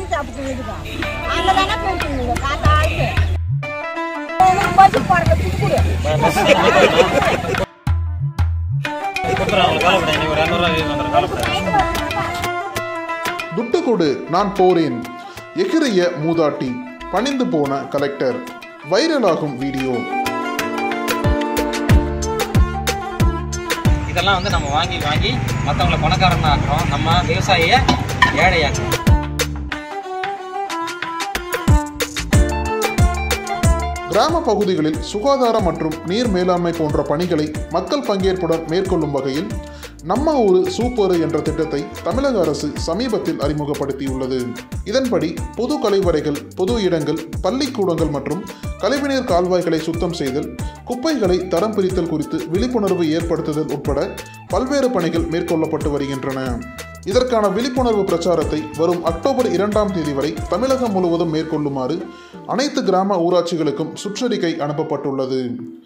சாப்பிட்டு இருக்குதான் அங்கே தானே போயிட்டு காத்தா ஆயிட்டு பஸ் போடுறது குடுக்குடு கொடுத்துறேன் உங்களுக்கு காலப்பட இன்னைக்கு ஒரு இரநூறுவா வந்துடும் காலப்பட துட்டு கொடு நான் போறேன் எகிரிய மூதாட்டி பணிந்து போன கலெக்டர் வைரலாகும் வீடியோ இதெல்லாம் வந்து நம்ம வாங்கி வாங்கி மற்றவங்களை பணக்காரன் ஆக்குறோம் நம்ம விவசாயியை ஏழையாக்குறோம் கிராம பகுதிகளில் சுகாதார மற்றும் நீர் மேலாண்மை போன்ற பணிகளை மக்கள் பங்கேற்புடன் மேற்கொள்ளும் வகையில் நம்ம ஊரு சூப்பரு என்ற திட்டத்தை தமிழக அரசு சமீபத்தில் அறிமுகப்படுத்தியுள்ளது இதன்படி பொது கழிவறைகள் பொது இடங்கள் பள்ளிக்கூடங்கள் மற்றும் கழிவுநீர் கால்வாய்களை சுத்தம் செய்தல் குப்பைகளை தரம் பிரித்தல் குறித்து விழிப்புணர்வு ஏற்படுத்துதல் உட்பட பல்வேறு பணிகள் மேற்கொள்ளப்பட்டு வருகின்றன இதற்கான விழிப்புணர்வு பிரச்சாரத்தை வரும் அக்டோபர் இரண்டாம் தேதி வரை தமிழகம் முழுவதும் மேற்கொள்ளுமாறு அனைத்து கிராம ஊராட்சிகளுக்கும் சுற்றறிக்கை அனுப்பப்பட்டுள்ளது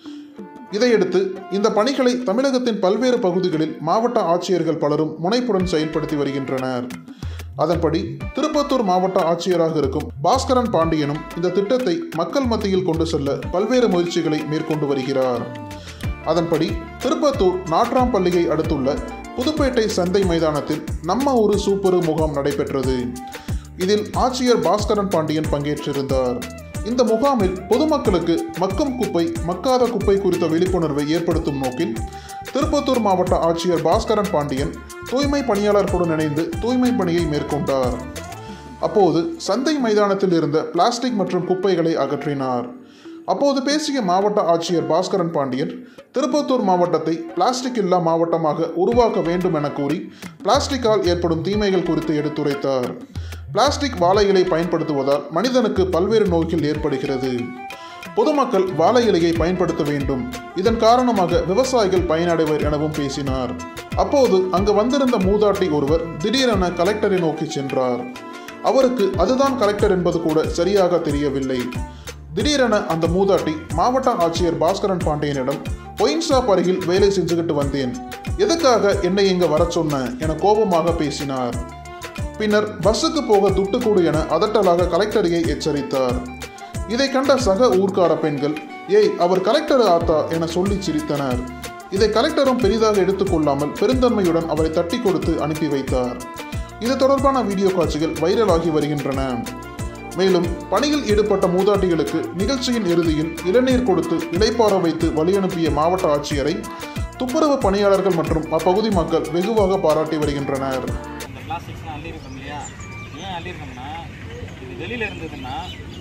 இதையடுத்து இந்த பணிகளை தமிழகத்தின் பல்வேறு பகுதிகளில் மாவட்ட ஆட்சியர்கள் பலரும் முனைப்புடன் செயல்படுத்தி வருகின்றனர் அதன்படி திருப்பத்தூர் மாவட்ட ஆட்சியராக இருக்கும் பாஸ்கரன் பாண்டியனும் இந்த திட்டத்தை மக்கள் மத்தியில் கொண்டு செல்ல பல்வேறு முயற்சிகளை மேற்கொண்டு வருகிறார் அதன்படி திருப்பத்தூர் நாட்ராம்பள்ளியை அடுத்துள்ள புதுப்பேட்டை சந்தை மைதானத்தில் நம்ம ஊரு சூப்பரு முகாம் நடைபெற்றது இதில் ஆட்சியர் பாஸ்கரன் பாண்டியன் பங்கேற்றிருந்தார் இந்த முகாமில் பொதுமக்களுக்கு மக்கும் குப்பை மக்காத குப்பை குறித்த விழிப்புணர்வை ஏற்படுத்தும் நோக்கில் திருப்பத்தூர் மாவட்ட ஆட்சியர் பாஸ்கரன் பாண்டியன் தூய்மை பணியாளர்களுடன் இணைந்து தூய்மை பணியை மேற்கொண்டார் அப்போது சந்தை மைதானத்தில் இருந்த பிளாஸ்டிக் மற்றும் குப்பைகளை அகற்றினார் அப்போது பேசிய மாவட்ட ஆட்சியர் பாஸ்கரன் பாண்டியன் திருப்பத்தூர் மாவட்டத்தை பிளாஸ்டிக் இல்லா மாவட்டமாக உருவாக்க வேண்டும் என கூறி பிளாஸ்டிக்கால் ஏற்படும் தீமைகள் குறித்து எடுத்துரைத்தார் பிளாஸ்டிக் வாழை இலை பயன்படுத்துவதால் மனிதனுக்கு பல்வேறு நோய்கள் ஏற்படுகிறது பொதுமக்கள் வாழை இலையை பயன்படுத்த வேண்டும் இதன் காரணமாக விவசாயிகள் பயனடைவர் எனவும் பேசினார் அப்போது அங்கு வந்திருந்த மூதாட்டி ஒருவர் திடீரென கலெக்டரை நோக்கி சென்றார் அவருக்கு அதுதான் கலெக்டர் என்பது கூட சரியாக தெரியவில்லை திடீரென அந்த மூதாட்டி மாவட்ட ஆட்சியர் பாஸ்கரன் பாண்டியனிடம் ஒயின் ஷாப் அருகில் வேலை செஞ்சுக்கிட்டு வந்தேன் எதுக்காக என்னை இங்க வர சொன்ன என கோபமாக பேசினார் பின்னர் பஸ்ஸுக்கு போக துட்டு கொடு என அதட்டலாக கலெக்டரையை எச்சரித்தார் இதை கண்ட சக ஊர்க்கார பெண்கள் ஏய் அவர் கலெக்டர் ஆத்தா என சொல்லி சிரித்தனர் இதை கலெக்டரும் பெரிதாக எடுத்துக்கொள்ளாமல் பெருந்தன்மையுடன் அவரை தட்டி கொடுத்து அனுப்பி வைத்தார் இது தொடர்பான வீடியோ காட்சிகள் வைரலாகி வருகின்றன மேலும் பணியில் ஈடுபட்ட மூதாட்டிகளுக்கு நிகழ்ச்சியின் இறுதியில் இளநீர் கொடுத்து இளைப்பாற வைத்து வழியனுப்பிய மாவட்ட ஆட்சியரை துப்புரவு பணியாளர்கள் மற்றும் அப்பகுதி மக்கள் வெகுவாக பாராட்டி வருகின்றனர் இந்த பிளாஸ்டிக்ஸ்லாம் அள்ளியிருக்கோம் இல்லையா ஏன் அள்ளியிருக்கோம்னா இது வெளியில் இருந்ததுன்னா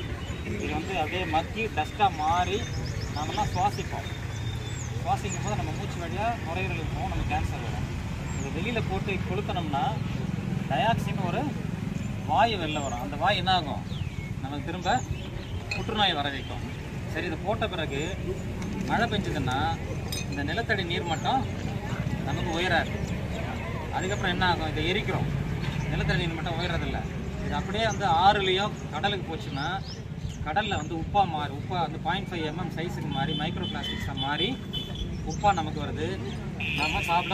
இது வந்து அப்படியே மக்கி டஸ்ட்டாக மாறி நாமெல்லாம் சுவாசிப்போம் சுவாசிக்கும் போது நம்ம மூச்சு வழியாக நுரையீரல் இருக்கும் நம்ம கேன்சர் வரும் இது வெளியில் போட்டு கொளுத்தனோம்னா டயாக்சின் ஒரு வாயு வெளில வரும் அந்த வாயு என்ன ஆகும் நமக்கு திரும்ப புற்றுநோய் வர வைக்கும் சரி இதை போட்ட பிறகு மழை பெஞ்சதுன்னா இந்த நிலத்தடி நீர் மட்டம் நமக்கு உயராது அதுக்கப்புறம் என்ன ஆகும் இதை எரிக்கிறோம் நிலத்தடி நீர் மட்டம் உயர்றதில்ல இது அப்படியே வந்து ஆறுலேயோ கடலுக்கு போச்சுன்னா கடலில் வந்து உப்பா மாறி உப்பா வந்து பாயிண்ட் ஃபைவ் எம்எம் சைஸுக்கு மாறி மைக்ரோ பிளாஸ்டிக்ஸாக மாறி உப்பா நமக்கு வருது நம்ம சாப்பிட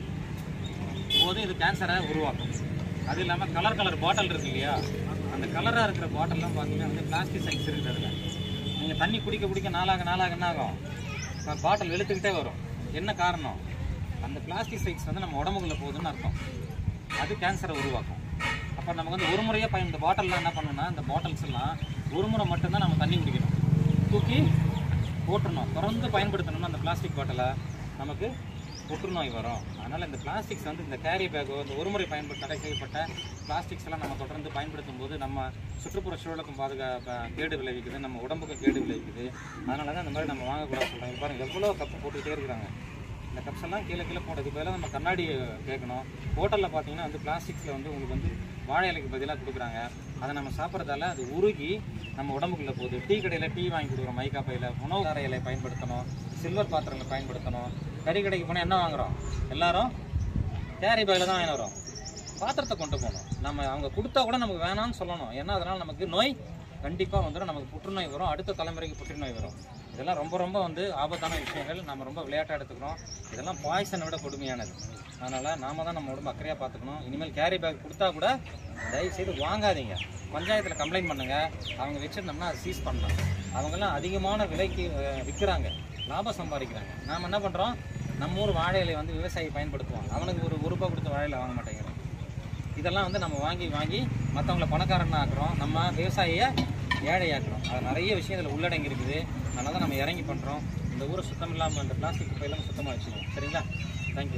போது இது கேன்சரை உருவாக்கும் அது இல்லாமல் கலர் கலர் பாட்டில் இருக்கு இல்லையா அந்த கலராக இருக்கிற பாட்டில்லாம் பார்த்தீங்கன்னா வந்து பிளாஸ்டிக் சைஸ் இருக்குது அதில் நீங்கள் தண்ணி குடிக்க குடிக்க நாளாக நாளாக என்ன ஆகும் பாட்டில் வெளுத்துக்கிட்டே வரும் என்ன காரணம் அந்த பிளாஸ்டிக் சைஸ் வந்து நம்ம உடம்புக்குள்ள போகுதுன்னு அர்த்தம் அது கேன்சரை உருவாக்கும் அப்போ நமக்கு வந்து ஒரு முறையாக பயன் இந்த பாட்டில்லாம் என்ன பண்ணணும்னா இந்த பாட்டில்ஸ் எல்லாம் ஒரு முறை மட்டும்தான் நம்ம தண்ணி குடிக்கணும் தூக்கி போட்டுறணும் தொடர்ந்து பயன்படுத்தணும்னா அந்த பிளாஸ்டிக் பாட்டிலை நமக்கு புற்றுநோய் வரும் அதனால் இந்த பிளாஸ்டிக்ஸ் வந்து இந்த கேரி பேக்கோ இந்த ஒருமுறை பயன்படுத்த தடை செய்யப்பட்ட பிளாஸ்டிக்ஸ் எல்லாம் நம்ம தொடர்ந்து பயன்படுத்தும் போது நம்ம சுற்றுப்புற சூழலுக்கும் பாதுகா ப- கேடு விளைவிக்குது நம்ம உடம்புக்கும் கேடு விளைவிக்குது அதனால தான் இந்த மாதிரி நம்ம வாங்கக்கூடாது சொல்கிறாங்க பாருங்கள் எவ்வளோ கப்பு போட்டுக்கிட்டே இருக்கிறாங்க இந்த கப்ஸ் எல்லாம் கீழே கீழே போடுறதுக்கு பதிலாக நம்ம கண்ணாடி கேட்கணும் ஹோட்டலில் பார்த்தீங்கன்னா வந்து பிளாஸ்டிக்ஸில் வந்து உங்களுக்கு வந்து வாழை இலைக்கு பதிலாக கொடுக்குறாங்க அதை நம்ம சாப்பிட்றதால அது உருகி நம்ம உடம்புக்குள்ளே போகுது டீ கடையில் டீ வாங்கி கொடுக்குறோம் மைக்கா பையில் உணவு கார இலை பயன்படுத்தணும் சில்வர் பாத்திரங்களை பயன்படுத்தணும் கறி கடைக்கு போனால் என்ன வாங்குறோம் எல்லாரும் கேரி பையில் தான் வாங்கிட்டு வரோம் பாத்திரத்தை கொண்டு போகணும் நம்ம அவங்க கொடுத்தா கூட நமக்கு வேணாம்னு சொல்லணும் ஏன்னா அதனால் நமக்கு நோய் கண்டிப்பாக வந்துடும் நமக்கு புற்றுநோய் வரும் அடுத்த தலைமுறைக்கு புற்றுநோய் வரும் இதெல்லாம் ரொம்ப ரொம்ப வந்து ஆபத்தான விஷயங்கள் நம்ம ரொம்ப விளையாட்டாக எடுத்துக்கிறோம் இதெல்லாம் பாய்சனை விட கொடுமையானது அதனால் நாம தான் நம்ம உடம்பு அக்கறையாக பார்த்துக்கணும் இனிமேல் கேரி பேக் கொடுத்தா கூட தயவு செய்து வாங்காதீங்க பஞ்சாயத்தில் கம்ப்ளைண்ட் பண்ணுங்கள் அவங்க வச்சுருந்தோம்னா அதை சீஸ் பண்ணலாம் அவங்கெல்லாம் அதிகமான விலைக்கு விற்கிறாங்க லாபம் சம்பாதிக்கிறாங்க நாம் என்ன பண்ணுறோம் நம்ம ஊர் வாழை இலை வந்து விவசாயி பயன்படுத்துவாங்க அவனுக்கு ஒரு ஒரு ரூபாய் கொடுத்து வாழை இலை வாங்க மாட்டேங்கிறோம் இதெல்லாம் வந்து நம்ம வாங்கி வாங்கி மற்றவங்கள பணக்காரன் ஆக்குறோம் நம்ம விவசாயியை ஏழையாக்குறோம் அது நிறைய விஷயம் இதில் உள்ளடங்கி இருக்குது அதனால தான் நம்ம இறங்கி பண்ணுறோம் இந்த ஊரை சுத்தம் இல்லாமல் இந்த பிளாஸ்டிக் குப்பையெல்லாம் சுத்தமாக வச்சுக்கணும் சரிங்களா தேங்க்யூ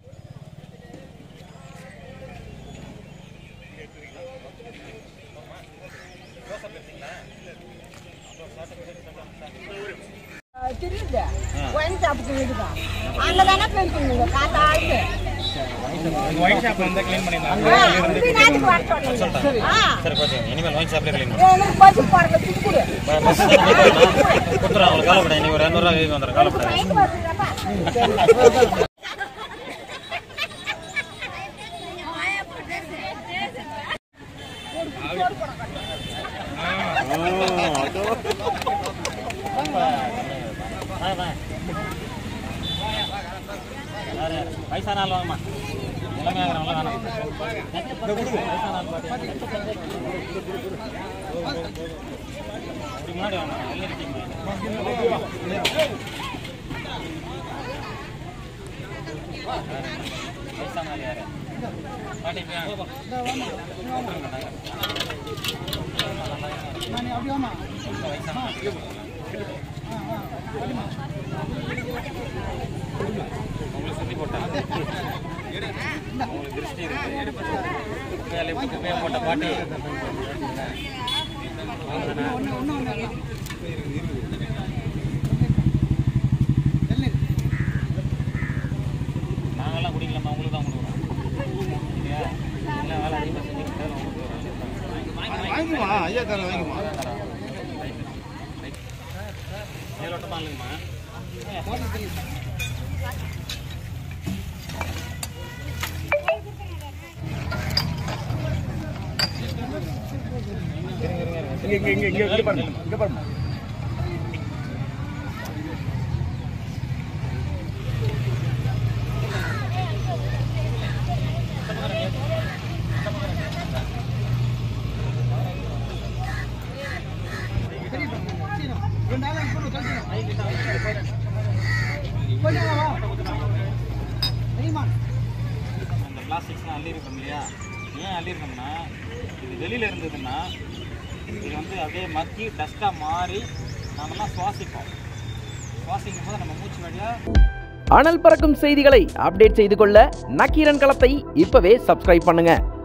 தெரியுது ஒயின் ஷாப்புக்கு வீடுதான் அங்கே தானே போயிருக்கீங்க காத்தாளுக்கு ஒயின் ஷாப் வந்து க்ளீன் பண்ணிடலாம் அப்படி நாட்டுக்கு வர சொன்னீங்க ஆ சரி கொஞ்சம் இனிமேல் ஒயின் ஷாப்லேயே க்ளீன் எனக்கு பஸ்ஸு போகிறத துப்புடு கொடுத்துறோம் அவங்களுக்கு காலப்பட நீங்கள் ஒரு இரநூறுவா வீக்கு வந்துடுறேன் காலப்பட நைட்டு வருதுப்பா வயசான ஆள் வாங்கம்மா எல்லாமே ஆகிறவங்கள வேணாம் வயசான ஆள் பாட்டி அப்படி முன்னாடி வாங்க எல்லாம் இருக்கீங்க வயசான ஆள் யாரு பாட்டி போய் வயசான ஆள் உங்களுக்கு சுத்தி போட்டாங்க உங்களுக்கு திருஷ்டி இருக்கு குப்பையாலே குப்பையை போட்ட பாட்டி நாங்கெல்லாம் குடிக்கலாமா உங்களுக்கு தான் கொடுக்குறோம் இல்லையா எல்லாம் வேலை அதிகமாக செஞ்சுட்டு வாங்கிக்குமா ஐயா தர வாங்கிக்குமா மேலோட்டமா இல்லைங்கம்மா இங்க இங்க இங்க இங்க இங்க பாருங்க இங்க பாருங்க அந்த பிளாஸ்டிக்ஸ்லாம் அள்ளியிருக்கோம் இல்லையா ஏன் அள்ளியிருக்கோம்னா இது வெளியில் இருந்ததுன்னா இது வந்து அப்படியே மக்கி டஸ்ட்டாக மாறி நாமெல்லாம் சுவாசிப்போம் சுவாசிக்கும் போது நம்ம மூச்சு வழியாக அனல் பறக்கும் செய்திகளை அப்டேட் செய்து கொள்ள நக்கீரன் களத்தை இப்பவே சப்ஸ்கிரைப் பண்ணுங்க